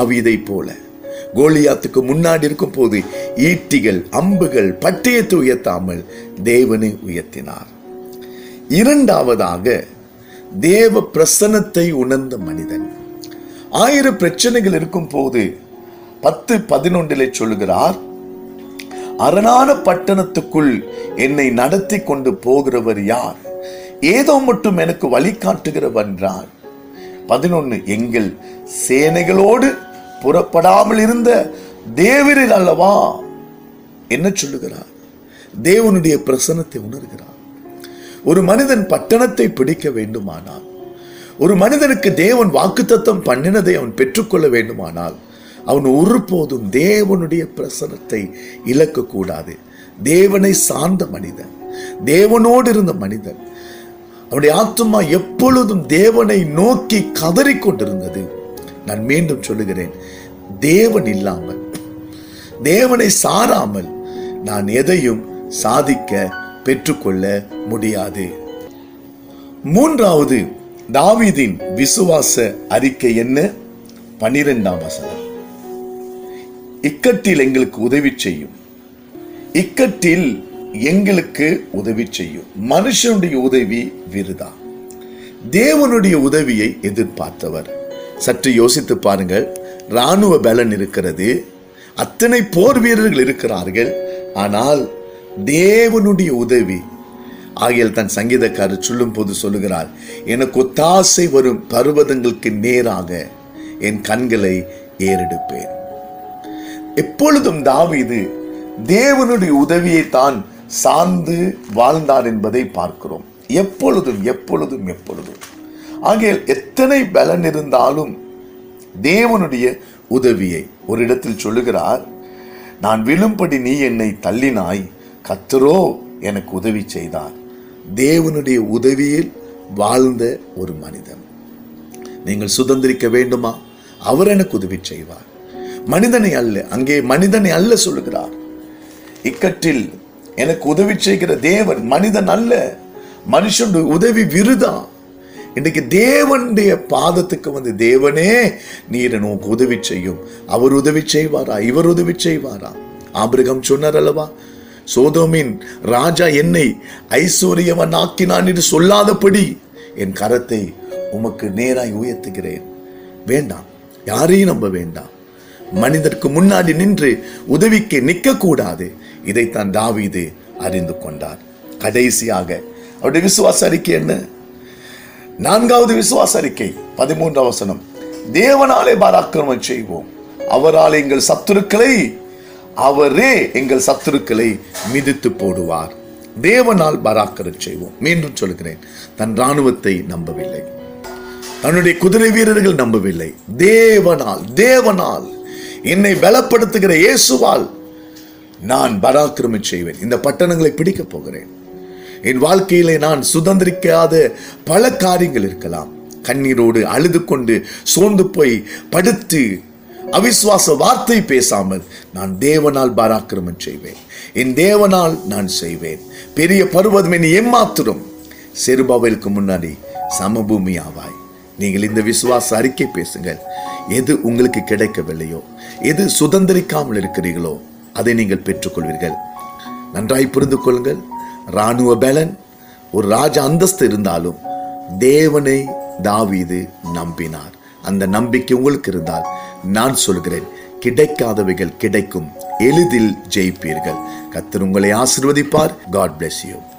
தாவீதை போல கோலியாத்துக்கு முன்னாடி இருக்கும் போது ஈட்டிகள் அம்புகள் பட்டயத்தை உயர்த்தாமல் தேவனை உயர்த்தினார் இரண்டாவதாக தேவ பிரசனத்தை உணர்ந்த மனிதன் ஆயிரம் பிரச்சனைகள் இருக்கும் போது பத்து பதினொன்றிலே சொல்லுகிறார் அரணான பட்டணத்துக்குள் என்னை நடத்தி கொண்டு போகிறவர் யார் ஏதோ மட்டும் எனக்கு வழிகாட்டுகிறவர் என்றார் பதினொன்னு எங்கள் சேனைகளோடு புறப்படாமல் இருந்த தேவரில் அல்லவா என்ன சொல்லுகிறார் தேவனுடைய பிரசனத்தை உணர்கிறார் ஒரு மனிதன் பட்டணத்தை பிடிக்க வேண்டுமானால் ஒரு மனிதனுக்கு தேவன் வாக்குத்தத்தம் பண்ணினதை அவன் பெற்றுக்கொள்ள வேண்டுமானால் அவன் ஒருபோதும் தேவனுடைய பிரசனத்தை இழக்கக்கூடாது தேவனை சார்ந்த மனிதன் தேவனோடு இருந்த மனிதன் அவனுடைய ஆத்துமா எப்பொழுதும் தேவனை நோக்கி கதறிக்கொண்டிருந்தது நான் மீண்டும் சொல்லுகிறேன் தேவன் இல்லாமல் தேவனை சாராமல் நான் எதையும் சாதிக்க பெற்றுக்கொள்ள முடியாது மூன்றாவது தாவீதின் விசுவாச அறிக்கை என்ன பனிரெண்டாம் வசனம் இக்கட்டில் எங்களுக்கு உதவி செய்யும் இக்கட்டில் எங்களுக்கு உதவி செய்யும் மனுஷனுடைய உதவி விருதா தேவனுடைய உதவியை எதிர்பார்த்தவர் சற்று யோசித்து பாருங்கள் ராணுவ பலன் இருக்கிறது அத்தனை போர் வீரர்கள் இருக்கிறார்கள் ஆனால் தேவனுடைய உதவி ஆகியால் தன் சங்கீதக்காரர் சொல்லும் போது சொல்லுகிறார் எனக்கு ஒத்தாசை வரும் பர்வதங்களுக்கு நேராக என் கண்களை ஏறெடுப்பேன் எப்பொழுதும் தாவீது தேவனுடைய உதவியை தான் சார்ந்து வாழ்ந்தார் என்பதை பார்க்கிறோம் எப்பொழுதும் எப்பொழுதும் எப்பொழுதும் ஆகையால் எத்தனை பலன் இருந்தாலும் தேவனுடைய உதவியை ஒரு இடத்தில் சொல்லுகிறார் நான் விழும்படி நீ என்னை தள்ளினாய் கத்தரோ எனக்கு உதவி செய்தார் தேவனுடைய உதவியில் வாழ்ந்த ஒரு மனிதன் நீங்கள் சுதந்திரிக்க வேண்டுமா அவர் எனக்கு உதவி செய்வார் மனிதனை அல்ல அங்கே மனிதனை அல்ல சொல்லுகிறார் இக்கட்டில் எனக்கு உதவி செய்கிற தேவன் மனிதன் அல்ல மனுஷனுடைய உதவி விருதா இன்றைக்கு தேவனுடைய பாதத்துக்கு வந்து தேவனே நீர் எனக்கு உதவி செய்யும் அவர் உதவி செய்வாரா இவர் உதவி செய்வாரா ஆபிரகம் சொன்னார் அல்லவா சோதோமின் ராஜா என்னை ஐஸ்வர்யவன் ஆக்கினான் என்று சொல்லாதபடி என் கரத்தை உமக்கு நேராய் உயர்த்துகிறேன் வேண்டாம் யாரையும் நம்ப வேண்டாம் மனிதருக்கு முன்னாடி நின்று உதவிக்கு நிற்க கூடாது இதைத்தான் தாவீது அறிந்து கொண்டார் கடைசியாக அவருடைய விசுவாச அறிக்கை என்ன நான்காவது விசுவாச அறிக்கை பதிமூன்றாம் வசனம் தேவனாலே பராக்கிரமம் செய்வோம் அவரால் எங்கள் சத்துருக்களை அவரே எங்கள் சத்துருக்களை மிதித்து போடுவார் தேவனால் பராக்கிரம் செய்வோம் மீண்டும் சொல்கிறேன் தன் ராணுவத்தை நம்பவில்லை தன்னுடைய குதிரை வீரர்கள் நம்பவில்லை தேவனால் தேவனால் என்னை பலப்படுத்துகிற இயேசுவால் நான் பராக்கிரமம் செய்வேன் இந்த பட்டணங்களை பிடிக்கப் போகிறேன் என் வாழ்க்கையிலே நான் சுதந்திரிக்காத பல காரியங்கள் இருக்கலாம் கண்ணீரோடு அழுது கொண்டு சோர்ந்து போய் படுத்து அவிசுவாச வார்த்தை பேசாமல் நான் தேவனால் பராக்கிரமம் செய்வேன் என் தேவனால் நான் செய்வேன் பெரிய பருவதம் என்னை ஏமாத்திரும் செருபாவிற்கு முன்னாடி சமபூமி ஆவாய் நீங்கள் இந்த விசுவாச அறிக்கை பேசுங்கள் எது உங்களுக்கு கிடைக்கவில்லையோ எது சுதந்திரிக்காமல் இருக்கிறீர்களோ அதை நீங்கள் பெற்றுக்கொள்வீர்கள் நன்றாய் புரிந்து கொள்ளுங்கள் ராணுவ பலன் ஒரு ராஜ அந்தஸ்து இருந்தாலும் தேவனை தாவீது நம்பினார் அந்த நம்பிக்கை உங்களுக்கு இருந்தால் நான் சொல்கிறேன் கிடைக்காதவைகள் கிடைக்கும் எளிதில் ஜெயிப்பீர்கள் கத்தர் உங்களை ஆசிர்வதிப்பார் காட் bless யூ